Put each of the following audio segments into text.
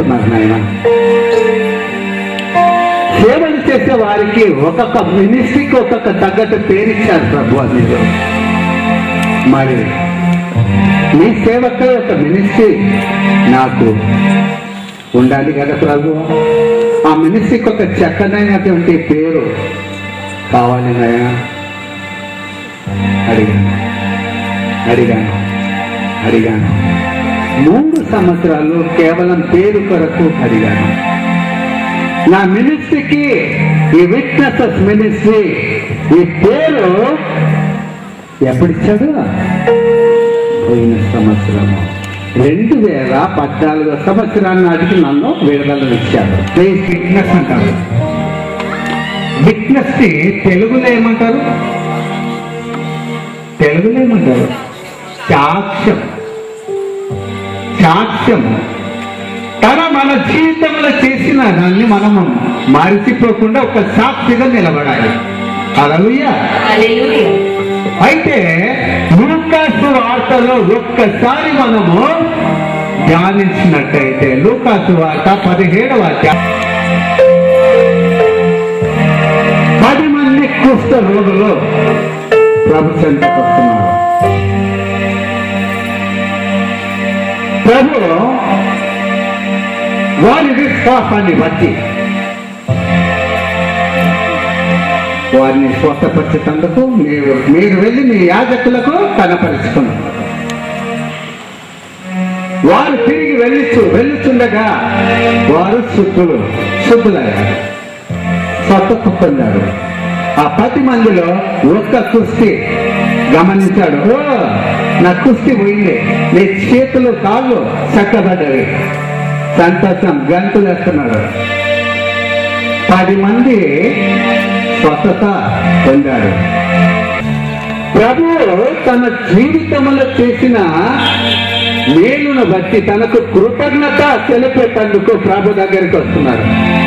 చేస్తున్నారు నాయన సేవలు చేసే వారికి ఒక్కొక్క మినిస్ట్రీకి ఒక్కొక్క తగ్గట్టు పేరు ఇచ్చారు ప్రభు మీరు మరి మీ సేవకై ఒక మినిస్ట్రీ నాకు ఉండాలి కదా ప్రభు ఆ మినిస్ట్రీకి ఒక చక్కనైనటువంటి పేరు కావాలి నాయన అడిగాను అడిగాను అడిగాను మూడు సంవత్సరాలు కేవలం పేరు కొరకు అడిగాను నా మినిస్ట్రీకి ఈ విట్నెసెస్ మినిస్ట్రీ ఈ పేరు ఎప్పుడిచ్చాడు పోయిన సంవత్సరము రెండు వేల పద్నాలుగో సంవత్సరాన్ని నాటికి నన్ను విడుదల ఇచ్చారు విట్నెస్ అంటారు విట్నెస్ కి తెలుగులో ఏమంటారు తెలుగులో ఏమంటారు సాక్ష్యం సాక్ష్యం తన మన జీవితంలో చేసిన దాన్ని మనము మరిచిపోకుండా ఒక సాక్షిగా నిలబడాలి అలలుయ్య హల్లెలూయా అయితే లూకాసు వార్తలో ఒక్కసారి మనము ధ్యానించినట్టయితే లూకాసు వార్త పదిహేడవ అధ్యాయం. పది మంది కుష్ఠ రోగులు ప్రభు చెంతకు వస్తున్నారు ప్రభు వారి విశ్వాసాన్ని బట్టి వారిని స్వస్థపరిచేందుకు మీరు మీరు వెళ్ళి మీ యాజకులకు కనపరుచుకున్నారు వారు తిరిగి వెళ్ళిచు వెళ్ళుచుండగా వారు శుద్ధులు శుద్ధులయ్యారు స్వస్థత పొందారు ఆ పది మందిలో ఒక్క కుస్తీ గమనించాడు ఓ నా కుస్తీ పోయింది నీ చేతులు కాళ్ళు చక్కబడ్డవి సంతోషం గంతులు వేస్తున్నాడు పది మంది స్వస్థత పొందారు ప్రభు తన జీవితంలో చేసిన మేలును బట్టి తనకు కృతజ్ఞత తెలిపేటందుకు ప్రభు దగ్గరికి వస్తున్నారు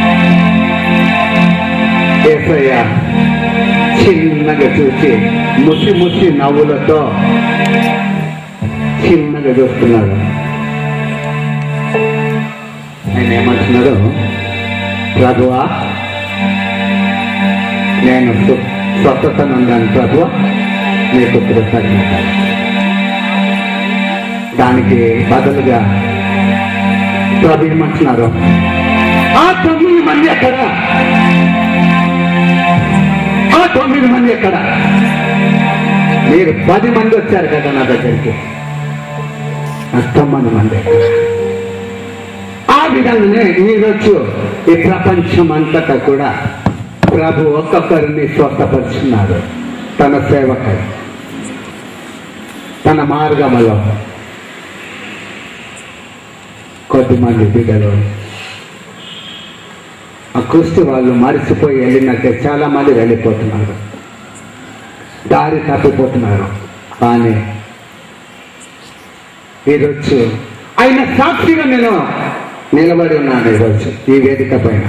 ఏసయ్య చిన్నగా చూసి ముసి ముసి నవ్వులతో చిన్నగా చూస్తున్నాడు ఆయన ఏమంటున్నాడు ప్రభువా నేను సు- స్వస్థత నందాను ప్రభు నీకు కృతజ్ఞత దానికి బదులుగా ప్రభు ఏమంటున్నారు ఆ తొమ్మిది మంది ఎక్కడ ఆ తొమ్మిది మంది ఎక్కడ మీరు పది మంది వచ్చారు కదా నా దగ్గరికి ఆ తొమ్మిది మంది ఎక్కడ ఆ విధంగానే ఈరోజు ఈ ప్రపంచం అంతటా కూడా ప్రభు ఒక్కొక్కరిని స్వస్థపరుచున్నాడు తన సేవకై తన మార్గములో కొద్దిమంది బిడ్డలు ఆ కుస్తీ వాళ్ళు మరిచిపోయి వెళ్ళినట్టే చాలా మంది వెళ్ళిపోతున్నారు దారి తప్పిపోతున్నారు కానీ ఈరోజు ఆయన సాక్షిగా నేను నిలబడి ఉన్నాను ఈరోజు ఈ వేదిక పైన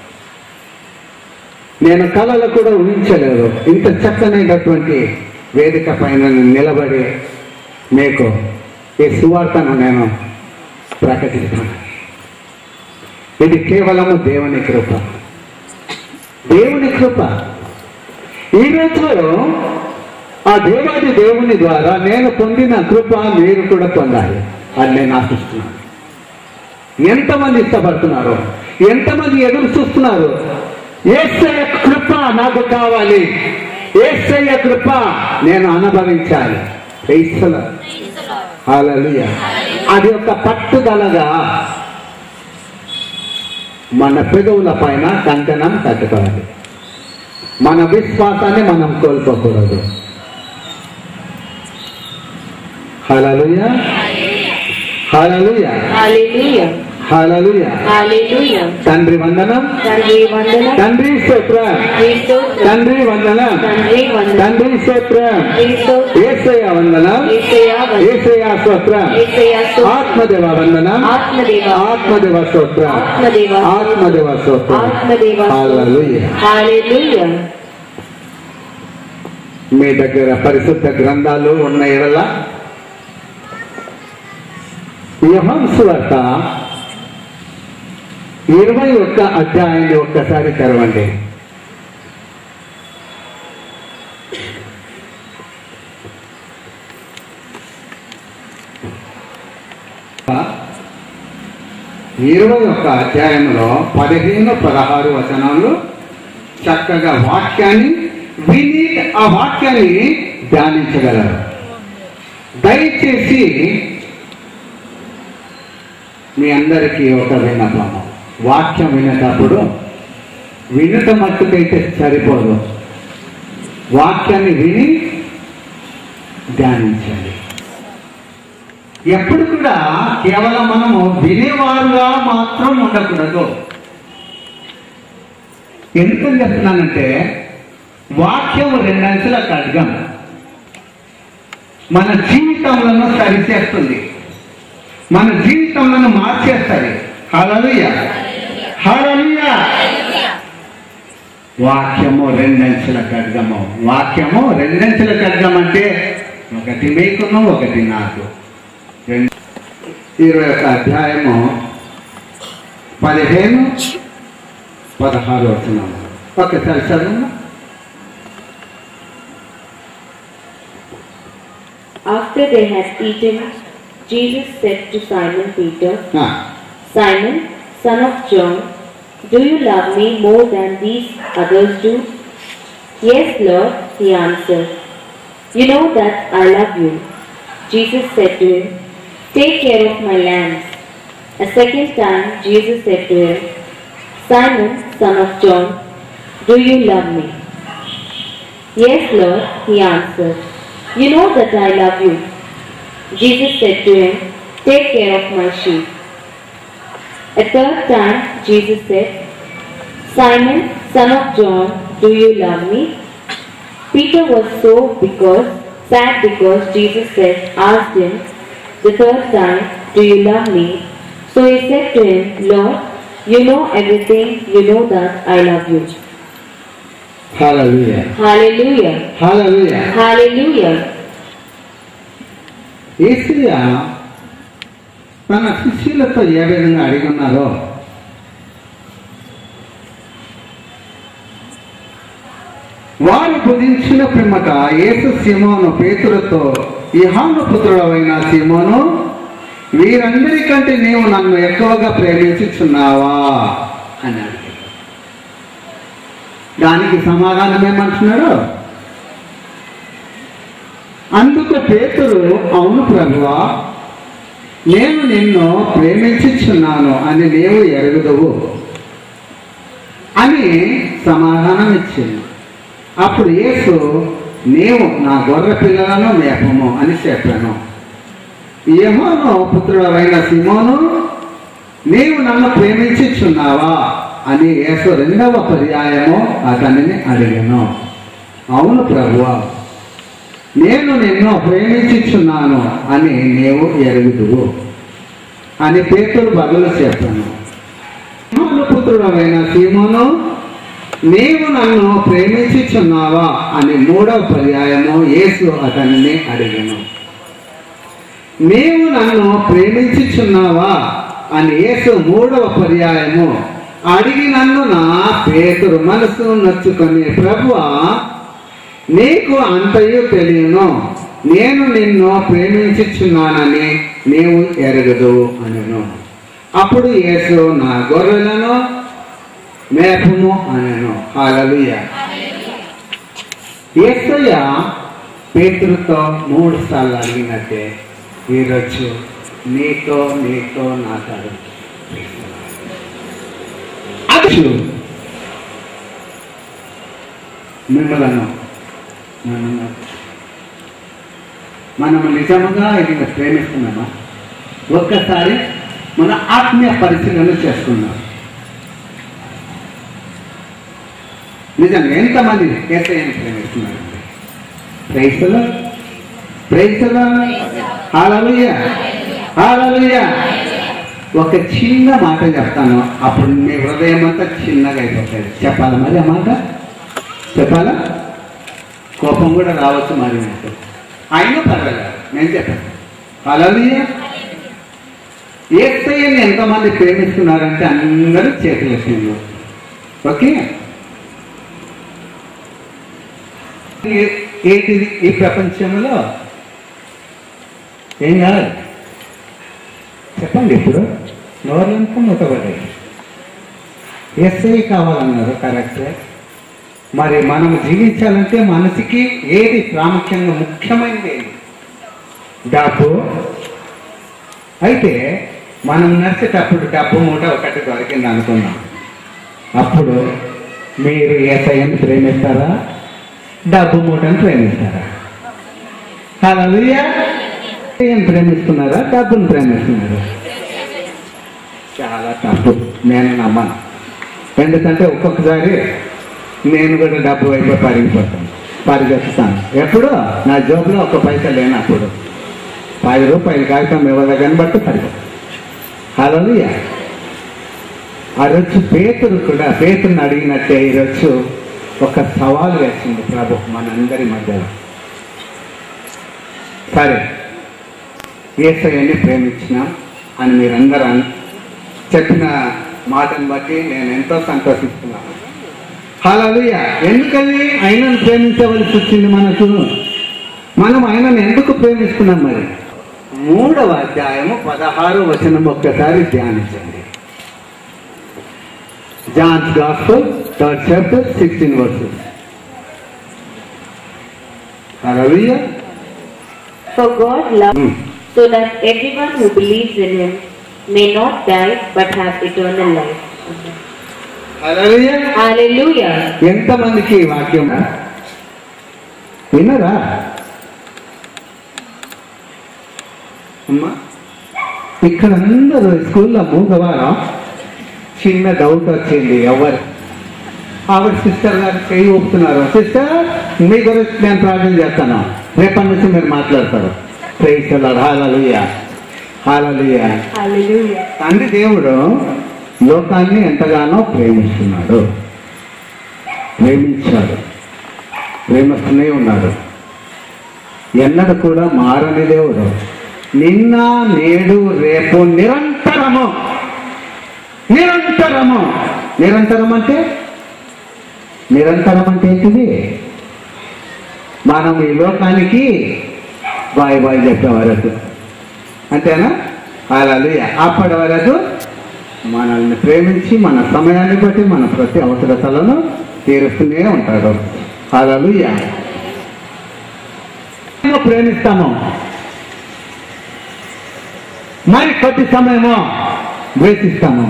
నేను కళలు కూడా ఊహించలేదు ఇంత చక్కనైనటువంటి వేదిక పైన నేను నిలబడి మీకు ఈ సువార్తను నేను ప్రకటిస్తాను ఇది కేవలము దేవుని కృప దేవుని కృప ఈరోజు ఆ దేవాది దేవుని ద్వారా నేను పొందిన కృప మీరు కూడా పొందాలి అని నేను ఆశిస్తున్నాను ఎంతమంది ఇష్టపడుతున్నారు ఎంతమంది ఎదురు చూస్తున్నారు ఏసయ్య కృప నాకు కావాలి ఏసయ్య కృప నేను అనుభవించాలి క్రైస్తల హల్లెలూయా అది ఒక పట్టుదలగా మన పెదవుల పైన కంకణం కట్టుకోవాలి మన విశ్వాసాన్ని మనం కోల్పోకూడదు హల్లెలూయా హల్లెలూయా హల్లెలూయా హల్లెలూయా హల్లెలూయా తండ్రి వందనం తండ్రి వందనం తండ్రి స్తోత్రం తండ్రి స్తోత్రం తండ్రి వందనం తండ్రి వందనం తండ్రి స్తోత్రం తండ్రి స్తోత్రం ఏసయ వందనం యేసయ్య వందనం ఏసయ స్తోత్రం యేసయ్య స్తోత్రం ఆత్మదేవ వందనం ఆత్మదేవ ఆత్మదేవ స్తోత్రం ఆత్మదేవ ఆత్మదేవ స్తోత్రం ఆత్మదేవ హల్లెలూయా హల్లెలూయా మీ దగ్గర పరిశుద్ధ గ్రంథాలు ఉన్న ఎడల యహం సువార్త ఇరవై ఒక్క అధ్యాయాన్ని ఒక్కసారి తెరవండి ఇరవై ఒక్క అధ్యాయంలో పదిహేను పదహారు వచనాలు చక్కగా వాక్యాన్ని విని ఆ వాక్యాన్ని ధ్యానించగలరు దయచేసి మీ అందరికీ ఒక విన్నపము వాక్యం వినేటప్పుడు వినుట మట్టుకైతే సరిపోదు వాక్యాన్ని విని ధ్యానించండి ఎప్పుడు కూడా కేవలం మనము వినేవారుగా మాత్రం ఉండకూడదు ఎందుకని చెప్తున్నానంటే వాక్యం రెండంచెల ఖడ్గం మన జీవితంలో సరిచేస్తుంది మన జీవితంలో మార్చేస్తుంది హలలుయ హలలుయ వాక్యము రెండంచెల ఖడ్గము వాక్యము రెండంచెల ఖడ్గం అంటే ఒకటి మీకును ఒకటి నాకు రెండు ఇరవై ఒక అధ్యాయము పదిహేను పదహారు వస్తున్నాము ఒకసారి చదువు After they had eaten, Jesus said to Simon Peter, ఆ, Simon, son of John, do you love me more than these others do? Yes, Lord, he answered. You know that I love you. Jesus said to him, Take care of my lambs. A second time, Jesus said to him, Simon, son of John, do you love me? Yes, Lord, he answered. You know that I love you. Jesus said to him, Take care of my sheep. A third time, Jesus said, Simon, son of John, do you love me? Peter was so because sad because Jesus said, asked him the third time, Do you love me? So he said to him, Lord, you know everything, you know that I love you. Hallelujah Hallelujah. Hallelujah Hallelujah. ఏసయ్య తన శిష్యులతో ఏ విధంగా అడిగి ఉన్నారో వారు భుజించిన పిమ్మట యేసు సీమోను పేతులతో ఇహాను పుత్రుడవైన సీమోను వీరందరికంటే నీవు నన్ను ఎక్కువగా ప్రేమించుచున్నావా అని అడిగాడు దానికి సమాధానం ఏమంటున్నాడు అందుకు పేతురు అవును ప్రభువా నేను నిన్ను ప్రేమించుచున్నాను అని నీవు ఎరుగుదవు అని సమాధానం ఇచ్చింది అప్పుడు యేసు నీవు నా గొర్రె పిల్లలను మేపము అని చెప్పాను యెహోను పుత్రుడైన సిమోను నీవు నన్ను ప్రేమించుచున్నావా అని యేసు రెండవ పర్యాయము అతనిని అడిగాను అవును ప్రభువా నేను నిన్ను ప్రేమించుచున్నాను అని నీవు ఎరుగుదువు అని పేతురు బదులు చెప్పాను సీమోను పుత్రుడమైన సీమోను నీవు నన్ను ప్రేమించుచున్నావా అని మూడవ పర్యాయము యేసు అతనిని అడిగాను నీవు నన్ను ప్రేమించుచున్నావా అని యేసు మూడవ పర్యాయము అడిగి నన్ను నా పేతురు మనసు నచ్చుకొని ప్రభువా నీకు అంతయు తెలియను నేను నిన్ను ప్రేమించుచున్నానని నీవు ఎరగదు అనను అప్పుడు యేసు నా గొర్రెలను మేపము అనను హాలలుయ యేసయ్య పేతురుతో మూడు సార్లు అడిగినట్టే ఈరోజు నీతో నీతో నాతో అచ్చు మిమ్మలను మనము మనము నిజముగా ఇది ప్రేమిస్తున్నామా ఒక్కసారి మన ఆత్మీయ పరిశీలన చేసుకుందాం నిజంగా ఎంతమంది ఏసైని ప్రేమిస్తున్నారు ప్రైసలో ప్రైసలో హాలలుయ హాలలుయ ఒక చిన్న మాట చెప్తాను అప్పుడు మీ హృదయం అంతా చిన్నగా అయిపోతుంది చెప్పాలా మరి ఆ మాట చెప్పాలా కోపం కూడా రావచ్చు మరి మీకు అయినా పర్వాలేదు నేను చెప్పాను హాలలుయ ఏసయ్యని ఎంతమంది ప్రేమిస్తున్నారంటే అందరూ చేతులు ఎత్తిండ్రు. ఓకే ఏ- ఏంటిది ఈ ప్రపంచంలో ఏం కాదు చెప్పండి ఇప్పుడు నోర్లంతా మూతపడ్డాయి ఎస్ఐ కావాలన్నారు కరెక్టే మరి మనం జీవించాలంటే మనసుకి ఏది ప్రాముఖ్యంగా ముఖ్యమైనది ఏది? డబ్బు అయితే మనం నడిచేటప్పుడు డబ్బు మూట ఒకటి దొరికింది అనుకున్నాం అప్పుడు మీరు ఏసఐని ప్రేమిస్తారా డబ్బు మూటను ప్రేమిస్తారా హల్లెలూయా ఏం ప్రేమిస్తున్నారా డబ్బును ప్రేమిస్తున్నారా చాలా తప్పు నేను నమ్మను ఎందుకంటే ఒక్కొక్కసారి నేను కూడా డబ్బు వైపు పరిగిపోతాను పరిగెత్తుతాను ఎప్పుడు నా జోబులో ఒక పైసా లేనప్పుడు పది రూపాయలు కాగితం ఇవ్వదని బట్టి పరిగెత్తాను హలోయ ఆ రోజు పేతురు కూడా పేతురుని అడిగినట్టే ఈరోజు ఒక సవాల్ వేసింది ప్రభు మనందరి మధ్యలో సరే ఏసయ్యని ప్రేమించినాం అని మీరందరూ అన్- చెప్పిన మాటను బట్టి నేను ఎంతో సంతోషిస్తున్నాను హలోయ ఎందుకని ఆయనను ప్రేమించవలసి వచ్చింది మనకు మనం ఆయనను ఎందుకు ప్రేమిస్తున్నాం మరి మూడవ అధ్యాయము పదహారు వచనం ఒక్కసారి ధ్యానించండి John's gospel third chapter sixteen verses హలోయ For God loved so that everyone who believes in him may not die but have eternal life. హలోయ Hallelujah. ఎంతమందికి ఈ వాక్యం విన్నరా అమ్మా ఇక్కడ అందరూ స్కూల్లో మూగవారం చిన్న డౌట్ వచ్చింది ఎవరు ఆవిడ సిస్టర్ గారు చేయి ఊపుతున్నారు సిస్టర్ మీ గురించి నేను ప్రార్థన చేస్తాను రేపటి నుంచి మీరు మాట్లాడతారు ప్రేక్షలు హాలలుయ హాలలుయ Hallelujah. తండ్రి దేవుడు లోకాన్ని ఎంతగానో ప్రేమిస్తున్నాడు ప్రేమించాడు ప్రేమిస్తూనే ఉన్నాడు ఎన్నడూ కూడా మారని దేవుడు నిన్న నేడు రేపు నిరంతరము నిరంతరము నిరంతరం అంటే నిరంతరం అంటే ఏంటిది మనం ఈ లోకానికి బాయ్ బాయ్ చెప్పే వరకు అంతేనా అలా అప్పటి వరకు మనల్ని ప్రేమించి మన సమయాన్ని బట్టి మన ప్రతి అవసరతలను తీరుస్తూనే ఉంటాడు అలా ప్రేమిస్తాము మరి కొద్ది సమయమో ద్వేషిస్తాము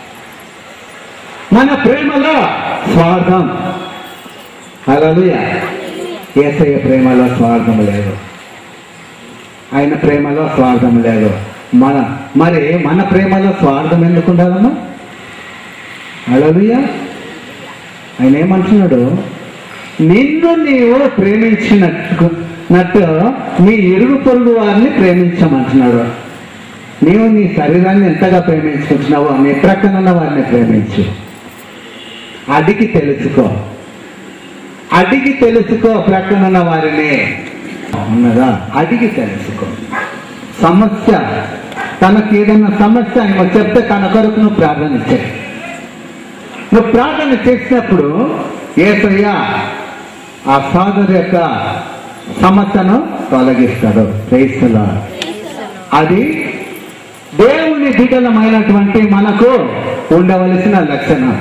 మన ప్రేమలో స్వార్థం అలలుయ ఏసయ్య ప్రేమలో స్వార్థం లేదు ఆయన ప్రేమలో స్వార్థం లేదు మన మరి మన ప్రేమలో స్వార్థం ఎందుకు ఉండాలమ్మా అలలుయ ఆయన ఏమంటున్నాడు నిన్ను నీవు ప్రేమించినట్టు నట్టు నీ ఇరుగు పొరుగు వారిని ప్రేమించమంటున్నాడు నీవు నీ శరీరాన్ని ఎంతగా ప్రేమించుకుంటున్నావో నీ ప్రక్కన ఉన్న వారిని ప్రేమించు అడిగి తెలుసుకో అడిగి తెలుసుకో ప్రక్కన ఉన్న వారిని ఉన్నదా అడిగి తెలుసుకో సమస్య తనకి ఏదైనా సమస్య ఆయన చెప్తే తన కొరకు నువ్వు ప్రార్థన చేయి నువ్వు ప్రార్థన చేసినప్పుడు ఏసయ్య ఆ ఫాదర్ యొక్క సమస్యను తొలగిస్తాడు క్రైస్తులా అది దేవుని బిడ్డలమైనటువంటి మనకు ఉండవలసిన లక్షణం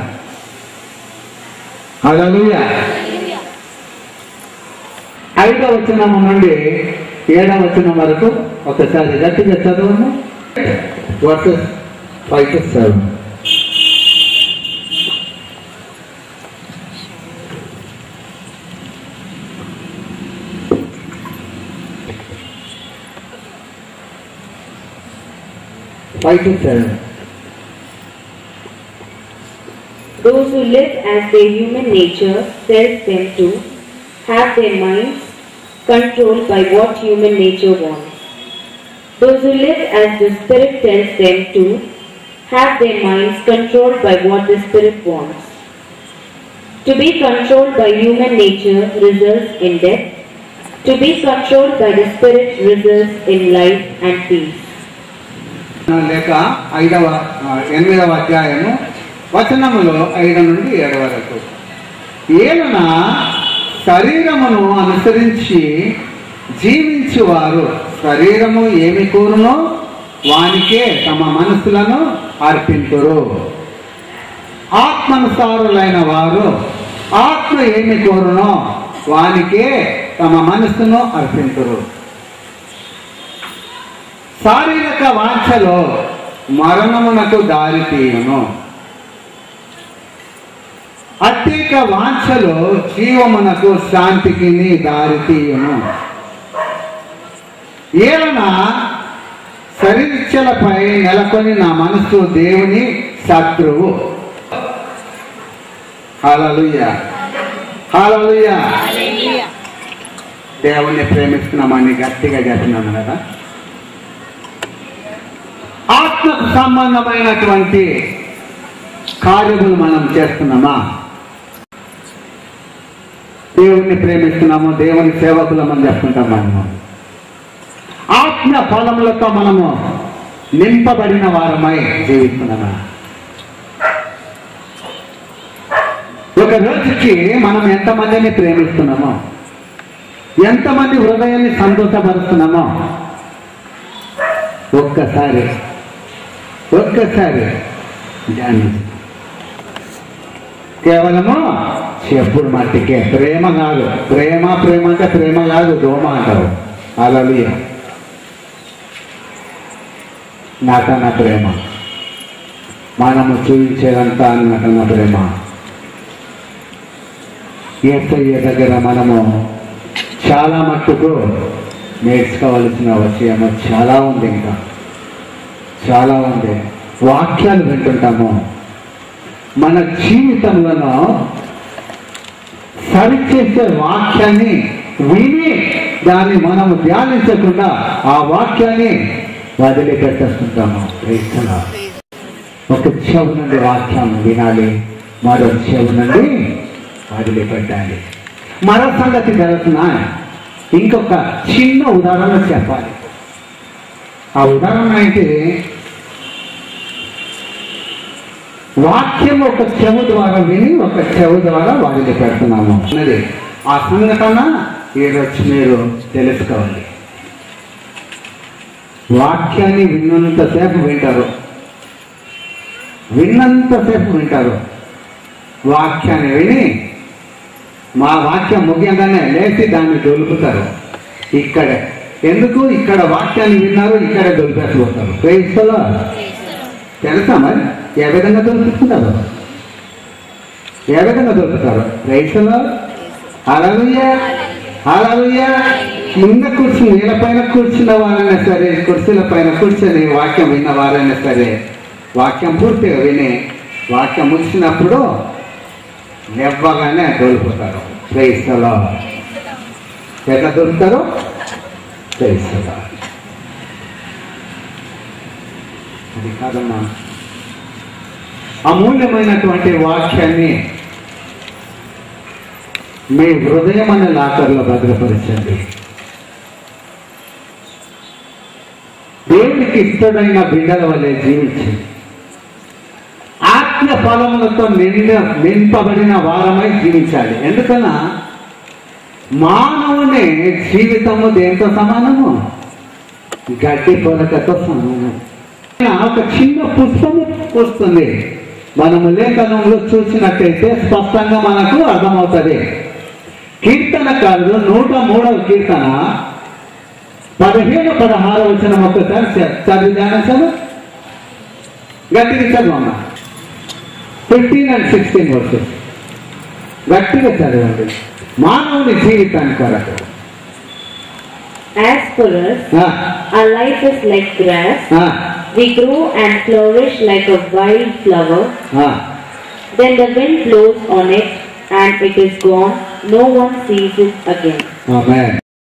హల్లెలూయ ఐదవ వచనం నుండి ఏడవ వచనం వరకు ఒకసారి గట్టిగా చదవము verses five to seven five to seven Those who live as their human nature tells them to have their minds controlled by what human nature wants. Those who live as the Spirit tells them to have their minds controlled by what the Spirit wants. To be controlled by human nature results in death. To be controlled by the Spirit results in life and peace. లేక ఐదవ ఆ, ఎనిమిదవ అధ్యాయము వచనములో ఐదు నుండి ఏడు వరకు ఏలన శరీరమును అనుసరించి జీవించువారు శరీరము ఏమి కోరునో వానికే తమ మనసులను అర్పింతురు ఆత్మనుసారులైన వారు ఆత్మ ఏమి కోరునో వానికే తమ మనస్సును అర్పింతురు శారీరక వాంఛలో మరణమునకు దారి తీయును అత్యేక వాంఛలో జీవమునకు శాంతికి దారి తీయును ఏలన శరీరలపై నెలకొని నా మనస్సు దేవుని శత్రువు హల్లెలూయా హల్లెలూయా దేవుణ్ణి ప్రేమిస్తున్నామని గట్టిగా చెప్పినాను కదా ఆత్మకు సంబంధమైనటువంటి కార్యములు మనం చేస్తున్నామా దేవుణ్ణి ప్రేమిస్తున్నాము దేవుని సేవకులమని చెప్పుకుంటాం మనము ఆత్మ ఫలములతో మనము నింపబడిన వారమై జీవిస్తున్నామా ఒక రోజుకి మనం ఎంతమందిని ప్రేమిస్తున్నామో ఎంతమంది హృదయాన్ని సంతోషపరుస్తున్నామో ఒక్కసారి ఒక్కసారి ధ్యానించు కేవలము చెప్పుడు మట్టికే ప్రేమ కాదు ప్రేమ ప్రేమ అంటే ప్రేమ కాదు దోమ అంటారు అలలియ నటన ప్రేమ మనము చూపించేదంతా నటన ప్రేమ ఏసయ్య దగ్గర మనము చాలా మట్టుకు నేర్చుకోవలసిన విషయము చాలా ఉంది ఇంకా చాలా ఉంది వాక్యాలు వింటుంటాము మన జీవితంలో సరిచేసే వాక్యాన్ని విని దాన్ని మనము ధ్యానించకుండా ఆ వాక్యాన్ని వదిలిపెట్టేస్తుంటాము క్రైస్తవ ఒక చెవు నుండి వాక్యం వినాలి మరో చెవు నుండి వదిలిపెట్టాలి మరో సంగతి జరుగుతున్నా ఇంకొక చిన్న ఉదాహరణ చెప్పాలి ఆ ఉదాహరణ అయితే వాక్యం ఒక చెవు ద్వారా విని ఒక చెవు ద్వారా వాడిని పెడుతున్నాము అన్నది ఆ సంఘటన ఈరోజు మీరు తెలుసుకోవాలి వాక్యాన్ని విన్నంతసేపు వింటారు విన్నంతసేపు వింటారు వాక్యాన్ని విని మా వాక్యం ముఖ్యంగానే లేచి దాన్ని దొలుపుతారు ఇక్కడే ఎందుకు ఇక్కడ వాక్యాన్ని విన్నారు ఇక్కడే దొలిపేసిపోతారు క్రైస్తలో తెలుసా మరి ఏ విధంగా దొరుకుతున్నారు ఏ విధంగా దొరుకుతారు రైతులో అలలుయ్య అలలుయ్య కింద కూర్చుని నీళ్ళ పైన కూర్చున్న వారైనా సరే కుర్చీల పైన కూర్చొని వాక్యం విన్న వారైనా సరే వాక్యం పూర్తిగా విని వాక్యం వచ్చినప్పుడు నెవ్వగానే దొరుకుతారు క్రైస్తలో ఎట్లా దొరుకుతారు క్రైస్తలో అది కాదమ్మా అమూల్యమైనటువంటి వాక్యాన్ని మీ హృదయం అనే లాకర్లో భద్రపరచండి దేవునికి ఇష్టడైన బిడ్డల వల్లే జీవించండి ఆత్మ ఫలములతో నిండ నింపబడిన వారమై జీవించాలి ఎందుకన్నా మానవుని జీవితము దేంతో సమానము గడ్డి పొలకతో సమానం ఒక చిన్న పుష్పము పూస్తుంది మనము లేఖనంలో చూసినట్టయితే స్పష్టంగా మనకు అర్థమవుతుంది కీర్తనకారుడు నూట మూడవ కీర్తన పదిహేను పదహారు వచ్చిన ఒక్కసారి చ- చదివి ధ్యానించాను గట్టిగా చదవమ్మా ఫిఫ్టీన్ అండ్ సిక్స్టీన్ వర్సెస్ గట్టిగా చదవండి మానవుని జీవితానికి కొరకు As for us, ఆ, our life is like grass. ఆ, We grow and flourish like a wild flower. ఆ. Then the wind blows on it and it is gone. No one sees it again. Amen